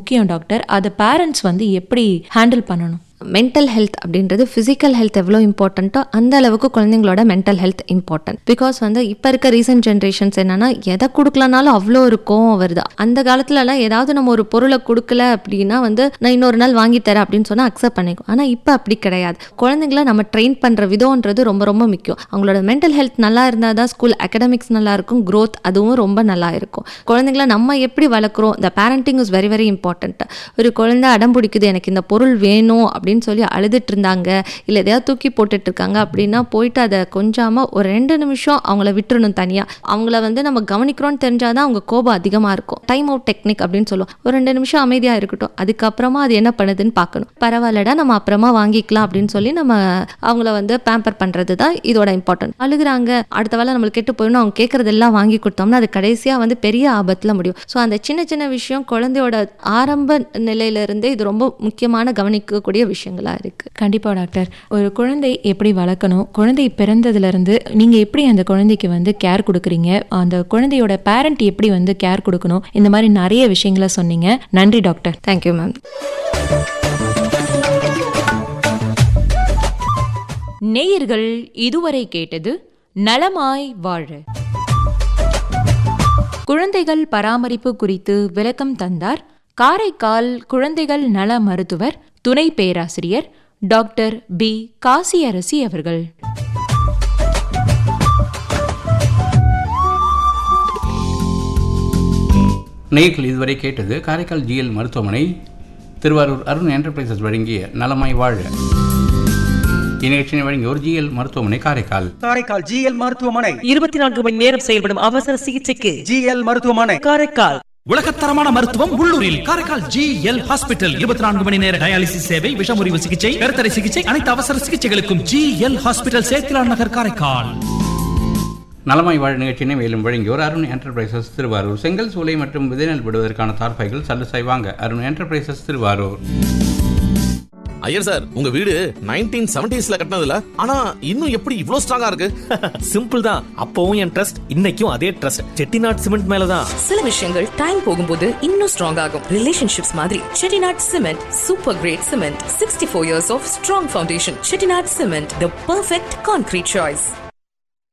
முக்கியம் டாக்டர் அதை பேரண்ட்ஸ் வந்து எப்படி ஹேண்டில் பண்ணணும் மென்டல் ஹெல்த் அப்படின்றது ஃபிசிக்கல் ஹெல்த் எவ்வளோ இம்பார்ட்டண்ட்டோ அந்த அளவுக்கு குழந்தைங்களோட மென்டல் ஹெல்த் இம்பார்ட்டன்ட் பிகாஸ் வந்து இப்போ இருக்க ரீசெண்ட் ஜென்ரேஷன்ஸ் என்னன்னா எதை கொடுக்கலனாலும் அவ்வளோ ஒரு கோவம் வருது அந்த காலத்துலலாம் ஏதாவது நம்ம ஒரு பொருளை கொடுக்கல அப்படின்னா வந்து நான் இன்னொரு நாள் வாங்கி தரேன் அப்படின்னு சொன்னால் அக்செப்ட் பண்ணிக்கும் ஆனால் இப்போ அப்படி கிடையாது குழந்தைங்கள நம்ம ட்ரெயின் பண்ணுற விதம்ன்றது ரொம்ப ரொம்ப முக்கியம் அவங்களோட மென்டல் ஹெல்த் நல்லா இருந்தால் தான் ஸ்கூல் அகடமிக்ஸ் நல்லா இருக்கும் growth அதுவும் ரொம்ப நல்லா இருக்கும் குழந்தைங்கள நம்ம எப்படி வளர்க்குறோம் இந்த parenting is very very important ஒரு குழந்தை அடம் பிடிக்குது எனக்கு இந்த பொருள் வேணும் அப்படின்னு சொல்லி அழுதுட்டு இருந்தாங்க இல்லை எதையாவது தூக்கி போட்டுட்டு இருக்காங்க அப்படின்னா போயிட்டு அதை கொஞ்சாமல் ஒரு ரெண்டு நிமிஷம் அவங்கள விட்டுறணும் தனியாக அவங்கள வந்து நம்ம கவனிக்கிறோம்னு தெரிஞ்சாதான் அவங்க கோபம் அதிகமாக இருக்கும் டைம் அவுட் டெக்னிக் அப்படின்னு சொல்லுவோம் ஒரு ரெண்டு நிமிஷம் அமைதியாக இருக்கட்டும் அதுக்கப்புறமா அது என்ன பண்ணுதுன்னு பார்க்கணும் பரவாயில்லடா நம்ம அப்புறமா வாங்கிக்கலாம் அப்படின்னு சொல்லி நம்ம அவங்கள வந்து பேம்பர் பண்ணுறது தான் இதோட இம்பார்ட்டன்ட் அழுகுறாங்க அடுத்த வேலை நம்மளுக்கு கெட்டு போயிடணும் அவங்க கேட்குறதெல்லாம் வாங்கி கொடுத்தோம்னா அது கடைசியாக வந்து பெரிய ஆபத்தில் முடியும் ஸோ அந்த சின்ன சின்ன விஷயம் குழந்தையோட ஆரம்ப நிலையிலிருந்தே இது ரொம்ப முக்கியமான கவனிக்கக்கூடிய விஷயங்களா இருக்கு கண்டிப்பா டாக்டர் ஒரு குழந்தை எப்படி வளர்க்கணும் குழந்தை பிறந்ததுல இருந்து நீங்க எப்படி அந்த குழந்தைக்கு வந்து கேர் கொடுக்குறீங்க அந்த குழந்தையோட பேரண்ட் எப்படி வந்து கேர் கொடுக்கணும் இந்த மாதிரி நிறைய விஷயங்களை சொன்னீங்க நன்றி டாக்டர் தேங்க்யூ மேம் நேயர்கள் இதுவரை கேட்டது நலமாய் வாழ குழந்தைகள் பராமரிப்பு குறித்து விளக்கம் தந்தார் காரைக்கால் குழந்தைகள் நல மருத்துவர் துணை பேராசிரியர் டாக்டர் பி காசியரசி அவர்கள் நேயர்கள் இதுவரை கேட்டது காரைக்கால் ஜிஎல் மருத்துவமனை திருவாரூர் அருண் என்டர்பிரைசஸ் வழங்கிய நலமாய் வாழ இந்நிகழ்ச்சியை வழங்கிய ஒரு ஜிஎல் மருத்துவமனை காரைக்கால் காரைக்கால் ஜிஎல் மருத்துவமனை இருபத்தி நான்கு மணி நேரம் செயல்படும் அவசர சிகிச்சைக்கு ஜிஎல் மருத்துவமனை காரைக்கால் உலகத்தரமான மருத்துவம் உள்ளூரில் காரைக்கால் ஜி எல் ஹாஸ்பிட்டல் இருபத்தி நான்கு மணி நேர டயாலிசிஸ் சேவை விஷமுறிவு சிகிச்சை கருத்தடை சிகிச்சை அனைத்து அவசர சிகிச்சைகளுக்கும் ஜி எல் ஹாஸ்பிட்டல் சேத்திலான் நகர் காரைக்கால் நலமாய் வாழ் நிகழ்ச்சியினை மேலும் வழங்கியோர் அருண் என்டர்பிரைசஸ் திருவாரூர் செங்கல் சூளை மற்றும் விதைநெல் விடுவதற்கான தார்பாய்கள் சல்லுசாய் வாங்க அருண் என்டர்பிரைசஸ் திருவாரூர் ஐயர் சார் உங்க வீடு நைன்டீன் செவன்டிஸ்ல கட்டினதுல ஆனா இன்னும் எப்படி இவ்ளோ ஸ்ட்ராங்கா இருக்கு சிம்பிள் தான் அப்பவும் என் ட்ரஸ்ட் இன்னைக்கும் அதே ட்ரஸ்ட் செட்டிநாட் சிமெண்ட் மேலதான் சில விஷயங்கள் டைம் போகும்போது இன்னும் ஸ்ட்ராங் ஆகும் ரிலேஷன்ஷிப்ஸ் மாதிரி Chettinad cement super great cement sixty four years of strong foundation Chettinad cement the perfect concrete choice